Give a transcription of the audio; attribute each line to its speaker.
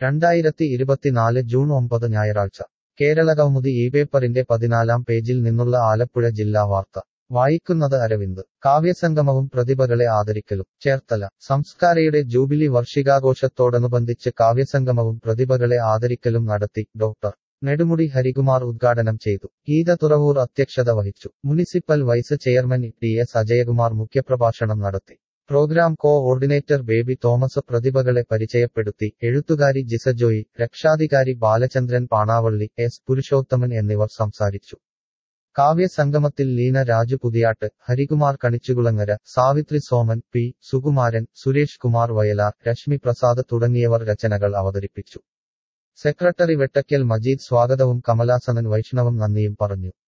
Speaker 1: രണ്ടായിരത്തി ഇരുപത്തിനാല് ജൂൺ ഒമ്പത് ഞായറാഴ്ച കേരളകൗമുദി ഈ പേപ്പറിന്റെ പതിനാലാം പേജിൽ നിന്നുള്ള ആലപ്പുഴ ജില്ലാ വാർത്ത വായിക്കുന്നത് അരവിന്ദ് കാവ്യസംഗമവും പ്രതിഭകളെ ആദരിക്കലും ചേർത്തല സംസ്കാരയുടെ ജൂബിലി വർഷികാഘോഷത്തോടനുബന്ധിച്ച് കാവ്യസംഗമവും പ്രതിഭകളെ ആദരിക്കലും നടത്തി ഡോക്ടർ നെടുമുടി ഹരികുമാർ ഉദ്ഘാടനം ചെയ്തു ഗീത തുറവൂർ അധ്യക്ഷത വഹിച്ചു municipal vice chairman T S Ajayakumar മുഖ്യപ്രഭാഷണം നടത്തി program co ordinator Baby Thomas പ്രതിഭകളെ പരിചയപ്പെടുത്തി എഴുത്തുകാരി ജിസജോയി രക്ഷാധികാരി ബാലചന്ദ്രൻ പാണാവള്ളി എസ് പുരുഷോത്തമൻ എന്നിവർ സംസാരിച്ചു കാവ്യസംഗമത്തിൽ ലീന രാജു പുതിയാട്ട് ഹരികുമാർ കണിച്ചുകുളങ്ങര സാവിത്രി സോമൻ പി സുകുമാരൻ സുരേഷ് കുമാർ വയലാർ രശ്മി പ്രസാദ് തുടങ്ങിയവർ രചനകൾ അവതരിപ്പിച്ചു സെക്രട്ടറി വെട്ടക്കൽ മജീദ് സ്വാഗതവും കമലാസനൻ വൈഷ്ണവും നന്ദിയും പറഞ്ഞു